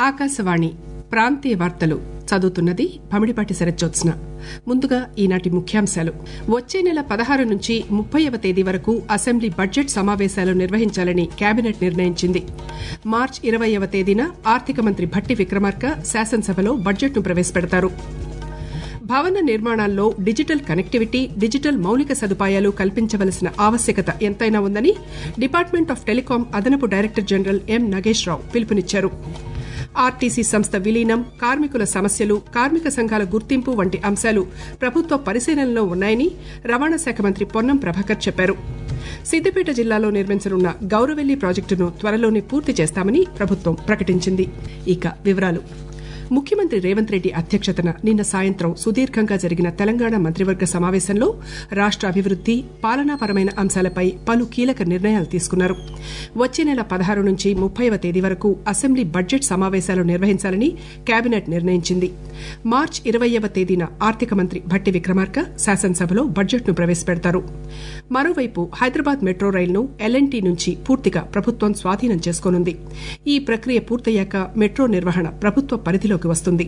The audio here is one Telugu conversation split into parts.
ఆకాశవాణి ప్రాంతీయ వార్తలు చదువుతున్నది భమిడిపాటి శరజ్జోత్స్న ముందుగా ఈనాటి ముఖ్యాంశాలు వచ్చే నెల పదహారు నుంచి ముప్పైవ తేదీ వరకు అసెంబ్లీ బడ్జెట్ సమావేశాలు నిర్వహించాలని కేబినెట్ నిర్ణయించింది మార్చి ఇరవైవ తేదీన ఆర్థిక మంత్రి భట్టి విక్రమార్క శాసనసభలో బడ్జెట్ను ప్రవేశపెడతారు భవన నిర్మాణాల్లో డిజిటల్ కనెక్టివిటీ డిజిటల్ మౌలిక సదుపాయాలు కల్పించవలసిన ఆవశ్యకత ఎంతైనా ఉందని డిపార్ట్మెంట్ ఆఫ్ టెలికాం అదనపు డైరెక్టర్ జనరల్ ఎం నాగేశ్వరరావు పిలుపునిచ్చారు ఆర్టీసీ సంస్థ విలీనం కార్మికుల సమస్యలు కార్మిక సంఘాల గుర్తింపు వంటి అంశాలు ప్రభుత్వ పరిశీలనలో ఉన్నాయని రవాణా శాఖ మంత్రి పొన్నం ప్రభాకర్ చెప్పారు సిద్దిపేట జిల్లాలో నిర్మించనున్న గౌరవెల్లి ప్రాజెక్టును త్వరలోనే పూర్తి చేస్తామని ప్రభుత్వం ప్రకటించింది ఇక వివరాలు ముఖ్యమంత్రి రేవంత్ రెడ్డి అధ్యక్షతన నిన్న సాయంత్రం సుదీర్ఘంగా జరిగిన తెలంగాణ మంత్రివర్గ సమావేశంలో రాష్ట అభివృద్ది పాలనాపరమైన అంశాలపై పలు కీలక నిర్ణయాలు తీసుకున్నారు వచ్చే నెల పదహారు నుంచి ముప్పైవ తేదీ వరకు అసెంబ్లీ బడ్జెట్ సమావేశాలు నిర్వహించాలని కేబినెట్ నిర్ణయించింది మార్చి ఇరవైవ తేదీన ఆర్థిక మంత్రి భట్టి విక్రమార్క శాసనసభలో బడ్జెట్ను ప్రవేశపెడతారు మరోవైపు హైదరాబాద్ మెట్రో రైలును ఎల్ఎన్టీ నుంచి పూర్తిగా ప్రభుత్వం స్వాధీనం చేసుకోనుంది ఈ ప్రక్రియ పూర్తయ్యాక మెట్రో నిర్వహణ ప్రభుత్వ పరిధిలో అమలులోకి వస్తుంది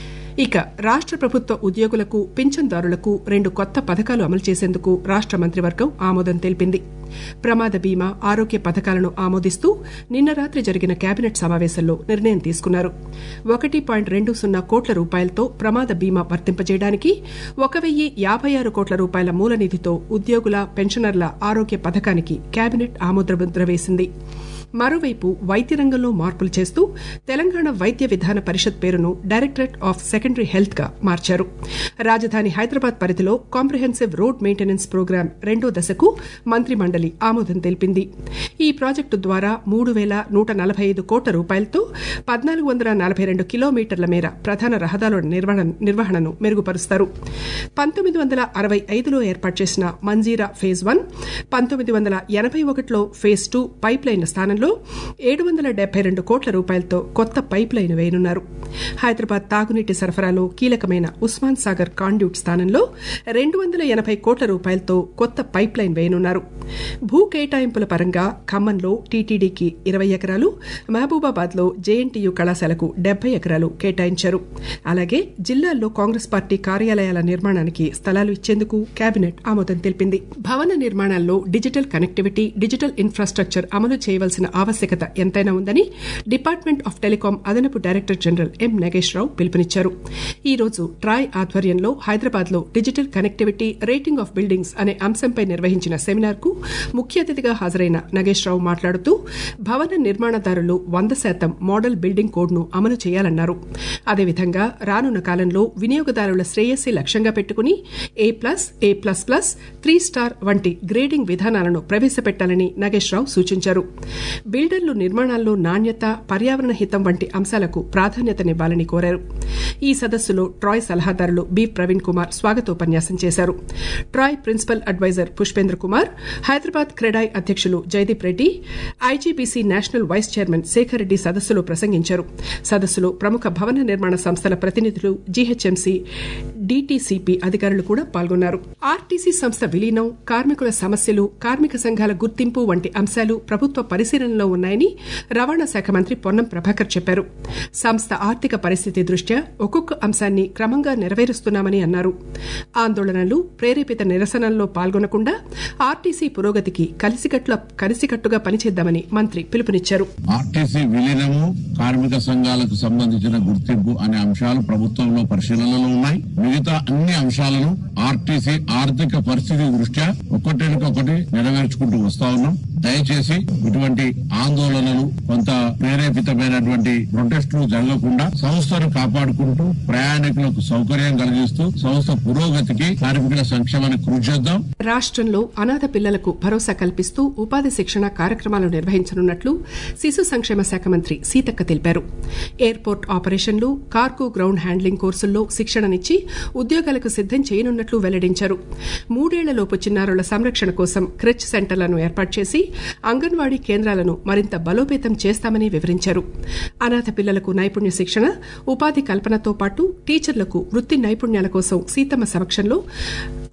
ఇక రాష్ట ప్రభుత్వ ఉద్యోగులకు పింఛన్దారులకు రెండు కొత్త పథకాలు అమలు చేసేందుకు రాష్ట మంత్రివర్గం ఆమోదం తెలిపింది ప్రమాద బీమా ఆరోగ్య పథకాలను ఆమోదిస్తూ నిన్న రాత్రి జరిగిన కేబినెట్ సమావేశంలో నిర్ణయం తీసుకున్నారు ఒకటి పాయింట్ రెండు సున్నా కోట్ల రూపాయలతో ప్రమాద బీమా వర్తింపజేయడానికి ఒక వెయ్యి యాభై ఆరు కోట్ల రూపాయల మూల నిధితో ఉద్యోగుల పెన్షనర్ల ఆరోగ్య పథకానికి కేబినెట్ ఆమోదముద్ర వేసింది మరోవైపు వైద్య రంగంలో మార్పులు చేస్తూ తెలంగాణ వైద్య విధాన పరిషత్ పేరును డైరెక్టరేట్ ఆఫ్ సెకండరీ హెల్త్ గా మార్చారు రాజధాని హైదరాబాద్ పరిధిలో కాంప్రహెన్సివ్ రోడ్ మెయింటెనెన్స్ ప్రోగ్రాం రెండో దశకు మంత్రి మండలి ఆమోదం తెలిపింది ఈ ప్రాజెక్టు ద్వారా మూడు వేల నూట నలభై ఐదు కోట్ల రూపాయలతో పద్నాలుగు వందల నలభై రెండు కిలోమీటర్ల మేర ప్రధాన రహదారుల నిర్వహణను మెరుగుపరుస్తారు పంతొమ్మిది వందల అరవై ఐదులో ఏర్పాటు చేసిన మంజీరా ఫేజ్ వన్ పంతొమ్మిది వందల ఎనభై ఒకటిలో ఫేజ్ టూ పైప్ లైన్ స్థానంలో ఏడు వందల డెబ్బై రెండు కోట్ల రూపాయలతో కొత్త పైప్ లైన్ వేయనున్నారు హైదరాబాద్ తాగునీటి సరఫరాలో కీలకమైన ఉస్మాన్ సాగర్ కాండ్యూట్ స్థానంలో రెండు వందల ఎనభై కోట్ల రూపాయలతో కొత్త పైప్ లైన్ వేయనున్నారు భూ కేటాయింపుల పరంగా ఖమ్మంలో టీటీడీకి ఇరవై ఎకరాలు మహబూబాబాద్ లో జేఎన్టీయూ కళాశాలకు డెబ్బై ఎకరాలు కేటాయించారు అలాగే జిల్లాల్లో కాంగ్రెస్ పార్టీ కార్యాలయాల నిర్మాణానికి స్థలాలు ఇచ్చేందుకు కేబినెట్ ఆమోదం తెలిపింది భవన నిర్మాణాల్లో డిజిటల్ కనెక్టివిటీ డిజిటల్ ఇన్ఫ్రాస్ట్రక్చర్ అమలు చేయవలసిన ఆవశ్యకత ఎంతైనా ఉందని డిపార్ట్మెంట్ ఆఫ్ టెలికాం అదనపు డైరెక్టర్ జనరల్ ఎం నాగేశ్వరరావు పిలుపునిచ్చారు ఈ రోజు ట్రాయ్ ఆధ్వర్యంలో హైదరాబాద్ లో digital connectivity rating of buildings అనే అంశంపై నిర్వహించిన సెమినార్ కు ముఖ్య అతిథిగా హాజరైన నాగేశ్వరరావు మాట్లాడుతూ భవన నిర్మాణదారులు వంద శాతం మోడల్ బిల్డింగ్ కోడ్ ను అమలు చేయాలన్నారు అదేవిధంగా రానున్న కాలంలో వినియోగదారుల శ్రేయస్సి లక్ష్యంగా పెట్టుకుని A plus A plus plus three star వంటి గ్రేడింగ్ విధానాలను ప్రవేశపెట్టాలని నాగేశ్వరరావు సూచించారు బిల్డర్లు నిర్మాణాల్లో నాణ్యత పర్యావరణ హితం వంటి అంశాలకు ప్రాధాన్యతనివ్వాలని కోరారు ఈ సదస్సులో ట్రాయ్ సలహాదారులు బి ప్రవీణ్ కుమార్ స్వాగతోపన్యాసం చేశారు TRAI principal adviser Pushpendra Kumar Hyderabad CREDAI అధ్యక్షులు Jaideep Reddy IGBC national vice chairman Shekhar Reddy సదస్సులో ప్రసంగించారు సదస్సులో ప్రముఖ భవన నిర్మాణ సంస్థల ప్రతినిధులు జీహెచ్ఎంసీ డీటీసీపీ అధికారులు కూడా పాల్గొన్నారు ఆర్టీసీ సంస్థ విలీనం కార్మికుల సమస్యలు కార్మిక సంఘాల గుర్తింపు వంటి అంశాలు ప్రభుత్వ పరిశీలనలో ఉన్నాయని రవాణా శాఖ మంత్రి పొన్నం ప్రభాకర్ చెప్పారు సంస్థ ఆర్థిక పరిస్థితి దృష్ట్యా ఒక్కొక్క అంశాన్ని క్రమంగా నెరవేరుస్తున్నామని అన్నారు ఆందోళనలు ప్రేరేపిత నిరసనల్లో పాల్గొనకుండా ఆర్టీసీ పురోగతికి కలిసికట్టుగా పనిచేద్దామని మంత్రి పిలుపునిచ్చారు ఆర్టీసీ విలీనము కార్మిక సంఘాలకు సంబంధించిన గుర్తింపు అనే అంశాలు ప్రభుత్వంలో పరిశీలనలో ఉన్నాయి మిగతా అన్ని అంశాలను ఆర్టీసీ ఆర్థిక పరిస్థితి దృష్ట్యా ఒకటి నెరవేర్చుకుంటూ వస్తా ఉన్నాం దయచేసి ఇటువంటి ఆందోళనలు కొంత ప్రేరేపితమైనటువంటి ప్రొటెస్టులు జరగకుండా సంస్థను కాపాడుకుంటూ ప్రయాణికులకు సౌకర్యం కలిగిస్తూ సంస్థ పురోగతికి కార్మికుల సంక్షేమానికి కృషి చేద్దాం రాష్ట్రంలో అనాథ పిల్లలకు భరోసా కల్పిస్తూ ఉపాధి శిక్షణ కార్యక్రమాలు నిర్వహించనున్నట్లు శిశు సంక్షేమ శాఖ మంత్రి సీతక్క తెలిపారు ఎయిర్పోర్ట్ ఆపరేషన్లు కార్గో గ్రౌండ్ హ్యాండ్లింగ్ కోర్సుల్లో శిక్షణనిచ్చి ఉద్యోగాలకు సిద్దం చేయనున్నట్లు వెల్లడించారు మూడేళ్లలోపు చిన్నారుల సంరక్షణ కోసం క్రెచ్ సెంటర్లను ఏర్పాటు చేసి అంగన్వాడీ కేంద్రాలను మరింత బలోపేతం చేస్తామని వివరించారు అనాథ పిల్లలకు నైపుణ్య శిక్షణ ఉపాధి కల్పనతో పాటు టీచర్లకు వృత్తి నైపుణ్యాల కోసం సీతమ్మ సమక్షంలో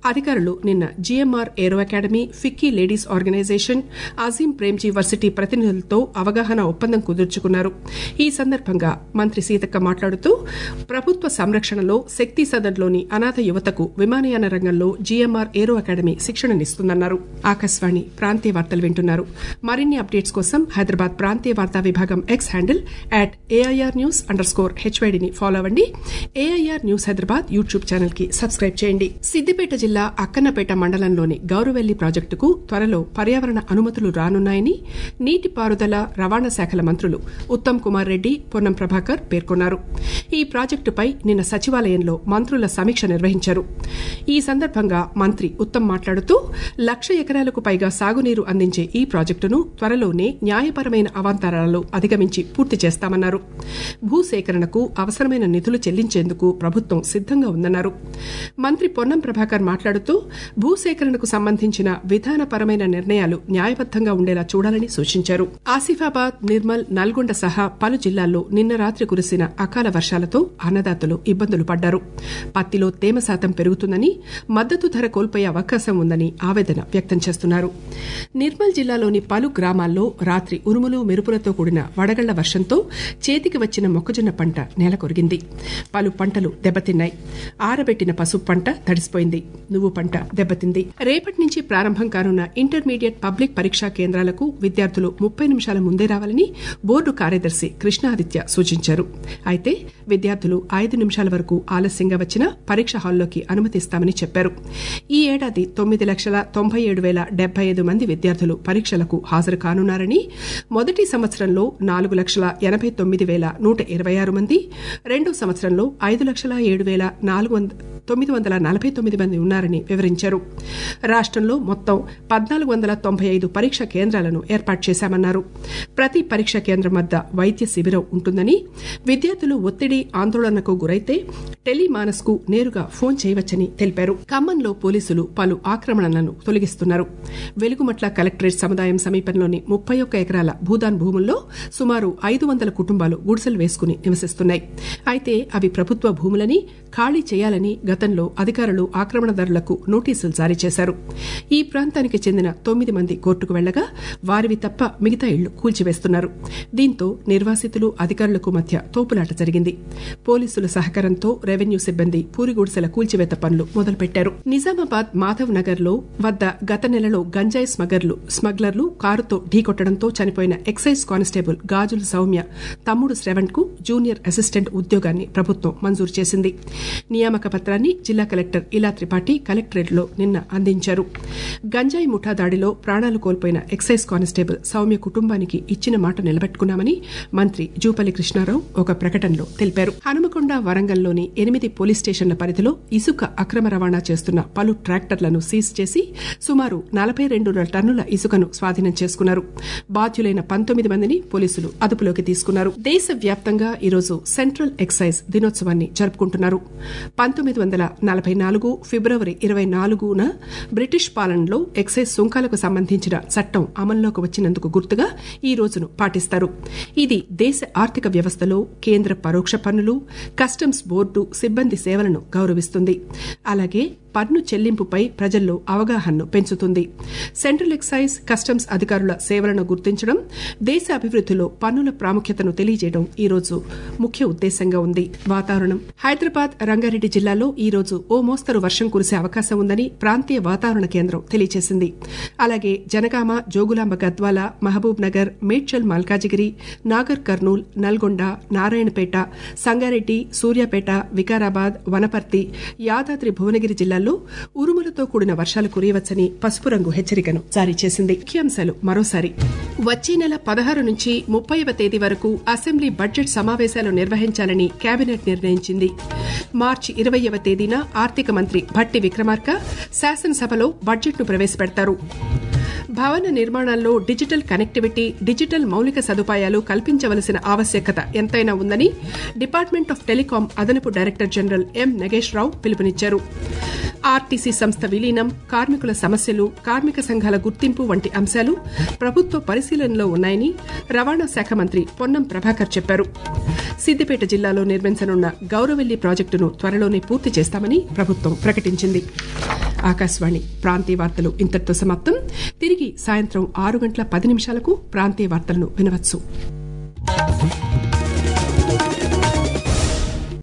అధికారులు నిన్న GMR aero academy FICCI ladies organisation Azim Premji varsity ప్రతినిధులతో అవగాహన ఒప్పందం కుదుర్చుకున్నారు ఈ సందర్భంగా మంత్రి సీతక్క మాట్లాడుతూ ప్రభుత్వ సంరక్షణలో శక్తి సదన్లోని అనాథ యువతకు విమానయాన రంగంలో జీఎంఆర్ ఏరో అకాడమీ శిక్షణనిస్తుందన్నారు ఆకాశవాణి ప్రాంతీయ వార్తలు వింటున్నారు మరిన్ని అప్డేట్స్ కోసం హైదరాబాద్ ప్రాంతీయ వార్తా విభాగం X handle at AIR news under score హెచ్వైడిని ఫాలో అవ్వండి AIR news Hyderabad YouTube channel కి సబ్స్క్రైబ్ చేయండి సిద్దిపేట జిల్లా అక్కన్నపేట మండలంలోని గౌరవెల్లి ప్రాజెక్టుకు త్వరలో పర్యావరణ అనుమతులు రానున్నాయని నీటిపారుదల రవాణా శాఖల మంత్రులు ఉత్తమ్ కుమార్ రెడ్డి పొన్నం ప్రభాకర్ పేర్కొన్నారు ఈ ప్రాజెక్టుపై నిన్న సచివాలయంలో మంత్రుల సమీక్ష నిర్వహించారు ఈ సందర్భంగా మంత్రి ఉత్తమ్ మాట్లాడుతూ లక్ష ఎకరాలకు పైగా సాగునీరు అందించే ఈ ప్రాజెక్టును త్వరలోనే న్యాయపరమైన అవాంతరాలు అధిగమించి పూర్తి చేస్తామన్నారు భూసేకరణకు అవసరమైన నిధులు చెల్లించేందుకు ప్రభుత్వం సిద్దంగా ఉందన్నారు మంత్రి పొన్నం ప్రభాకర్ మాట్లాడుతూ భూసేకరణకు సంబంధించిన విధానపరమైన నిర్ణయాలు న్యాయబద్దంగా ఉండేలా చూడాలని సూచించారు ఆసిఫాబాద్ నిర్మల్ నల్గొండ సహా పలు జిల్లాల్లో నిన్న రాత్రి కురిసిన అకాల వర్షాలతో అన్నదాతలు ఇబ్బందులు పడ్డారు పత్తిలో తేమ శాతం పెరుగుతుందని మద్దతు ధర కోల్పోయే అవకాశం ఉందని ఆవేదన వ్యక్తం చేస్తున్నారు నిర్మల్ జిల్లాలోని పలు గ్రామాల్లో రాత్రి ఉరుములు మెరుపులతో కూడిన వడగళ్ల వర్షంతో చేతికి వచ్చిన మొక్కజొన్న పంట నేలకొరిగింది పలు పంటలు దెబ్బతిన్నాయి ఆరబెట్టిన పసుపు పంట తడిసిపోయింది నువ్వు పంట దెబ్బతింది రేపటి నుంచి ప్రారంభం కానున్న ఇంటర్మీడియట్ పబ్లిక్ పరీక్షా కేంద్రాలకు విద్యార్థులు ముప్పై నిమిషాల ముందే రావాలని బోర్డు కార్యదర్శి కృష్ణాదిత్య సూచించారు అయితే విద్యార్థులు ఐదు నిమిషాల వరకు ఆలస్యంగా వచ్చినా పరీక్ష హాల్లోకి అనుమతిస్తామని చెప్పారు ఈ ఏడాది తొమ్మిది లక్షల తొంభై ఏడు వేల డెబ్బై ఐదు మంది విద్యార్థులు పరీక్షలకు హాజరు కానున్నారని మొదటి సంవత్సరంలో నాలుగు లక్షల ఎనభై తొమ్మిది వేల నూట ఇరవై ఆరు మంది రెండో సంవత్సరంలో ఐదు లక్షల ఏడు వేల నాలుగు వంద తొమ్మిది వందల నలభై తొమ్మిది మంది ఉన్నారని వివరించారు రాష్ట్రంలో మొత్తం పద్నాలుగు వందల తొంభై ఐదు పరీక్ష కేంద్రాలను ఏర్పాటు చేశామన్నారు ప్రతి పరీక్ష కేంద్రం వద్ద వైద్య శిబిరం ఉంటుందని విద్యార్థులు ఒత్తిడి ఆందోళనకు గురైతే టెలిమానస్ కు నేరుగా ఫోన్ చేయవచ్చని తెలిపారు ఖమ్మంలో పోలీసులు పలు ఆక్రమణలను తొలగిస్తున్నారు వెలుగుమట్ల కలెక్టరేట్ సముదాయం సమీపంలోని ముప్పై ఒక్క ఎకరాల భూదాన్ భూముల్లో సుమారు ఐదు వందల కుటుంబాలు గుడిసెలు వేసుకుని నివసిస్తున్నాయి అయితే అవి ప్రభుత్వ భూములని ఖాళీ చేయాలని గతంలో అధికారులు ఆక్రమణదారులకు నోటీసులు జారీ చేశారు ఈ ప్రాంతానికి చెందిన తొమ్మిది మంది కోర్టుకు వెళ్లగా వారివి తప్ప మిగతా ఇళ్లు కూల్చివేస్తున్నారు దీంతో నిర్వాసితులు అధికారులకు మధ్య తోపులాట జరిగింది పోలీసుల సహకారంతో రెవెన్యూ సిబ్బంది పూరిగుడిసెల కూల్చివేత పనులు మొదలుపెట్టారు నిజామాబాద్ మాధవ్ నగర్ లో వద్ద గత నెలలో గంజాయి స్మగర్లు స్మగ్లర్లు కారుతో ఢీకొట్టడంతో చనిపోయిన ఎక్సైజ్ కానిస్టేబుల్ గాజుల సౌమ్య తమ్ముడు శ్రవణ్ కు జూనియర్ అసిస్టెంట్ ఉద్యోగాన్ని ప్రభుత్వం మంజూరు చేసింది నియామక పత్రాన్ని జిల్లా కలెక్టర్ ఇలా త్రిపాఠి కలెక్టరేట్ లో నిన్న అందించారు గంజాయి ముఠా దాడిలో ప్రాణాలు కోల్పోయిన ఎక్సైజ్ కానిస్టేబుల్ సౌమ్య కుటుంబానికి ఇచ్చిన మాట నిలబెట్టుకున్నామని మంత్రి జూపల్లి కృష్ణారావు ఒక ప్రకటనలో తెలిపారు హనుమకొండ వరంగల్లోని ఎనిమిది పోలీస్ స్టేషన్ల పరిధిలో ఇసుక అక్రమ రవాణా చేస్తున్న పలు ట్రాక్టర్లను సీజ్ చేసి సుమారు నలభై రెండున్నర టన్నుల ఇసుకను స్వాధీనం చేసుకున్నారు బాధ్యులైన పంతొమ్మిది మందిని పోలీసులు అదుపులోకి తీసుకున్నారు దేశవ్యాప్తంగా ఈరోజు సెంట్రల్ ఎక్సైజ్ దినోత్సవాన్ని జరుపుకుంటున్నారు పంతొమ్మిది వందల నలభై నాలుగు ఫిబ్రవరి ఇరవై నాలుగున బ్రిటిష్ పాలనలో ఎక్సైజ్ సుంకాలకు సంబంధించిన చట్టం అమల్లోకి వచ్చినందుకు గుర్తుగా ఈ రోజును పాటిస్తారు ఇది దేశ ఆర్థిక వ్యవస్థలో కేంద్ర పరోక్ష పన్నులు కస్టమ్స్ బోర్డు సిబ్బంది సేవలను గౌరవిస్తుంది అలాగే పన్ను చెల్లింపుపై ప్రజల్లో అవగాహనను పెంచుతుంది సెంట్రల్ ఎక్సైజ్ కస్టమ్స్ అధికారుల సేవలను గుర్తించడం దేశ అభివృద్దిలో పన్నుల ప్రాముఖ్యతను తెలియజేయడం ఈ రోజు ముఖ్య ఉద్దేశంగా ఉంది వాతావరణం హైదరాబాద్ రంగారెడ్డి జిల్లాలో ఈ రోజు ఓ మోస్తరు వర్షం కురిసే అవకాశం ఉందని ప్రాంతీయ వాతావరణ కేంద్రం తెలియజేసింది అలాగే జనగామ జోగులాంబ గద్వాల మహబూబ్ నగర్ మేడ్చల్ మల్కాజిగిరి నాగర్ కర్నూల్ నల్గొండ నారాయణపేట సంగారెడ్డి సూర్యాపేట వికారాబాద్ వనపర్తి యాదాద్రి భువనగిరి జిల్లాల్లో ఉరుములతో కూడిన వర్షాలు కురియవచ్చని పసుపు రంగు హెచ్చరికను జారీ చేసింది ముఖ్యాంశాలు మరోసారి వచ్చే నెల పదహారు నుంచి ముప్పైవ తేదీ వరకు అసెంబ్లీ బడ్జెట్ సమావేశాలు నిర్వహించాలని కేబినెట్ నిర్ణయించింది మార్చి ఇరవయవ తేదీన ఆర్థిక మంత్రి భట్టి విక్రమార్క శాసనసభలో బడ్జెట్ను ప్రవేశపెడతారు భవన నిర్మాణాల్లో డిజిటల్ కనెక్టివిటీ డిజిటల్ మౌలిక సదుపాయాలు కల్పించవలసిన ఆవశ్యకత ఎంతైనా ఉందని డిపార్ట్మెంట్ ఆఫ్ టెలికాం అదనపు డైరెక్టర్ జనరల్ ఎం నగేశ్వరరావు పిలుపునిచ్చారు ఆర్టీసీ సంస్థ విలీనం కార్మికుల సమస్యలు కార్మిక సంఘాల గుర్తింపు వంటి అంశాలు ప్రభుత్వ పరిశీలనలో ఉన్నాయని రవాణా శాఖ మంత్రి పొన్నం ప్రభాకర్ చెప్పారు సిద్దిపేట జిల్లాలో నిర్మించనున్న గౌరవెల్లి ప్రాజెక్టును త్వరలోనే పూర్తి చేస్తామని ప్రభుత్వం ప్రకటించింది ఆకాశవాణి ప్రాంతీయ వార్తలు ఇంతటితో సమాప్తం తిరిగి సాయంత్రం ఆరు గంటల పది నిమిషాలకు ప్రాంతీయ వార్తలను వినవచ్చు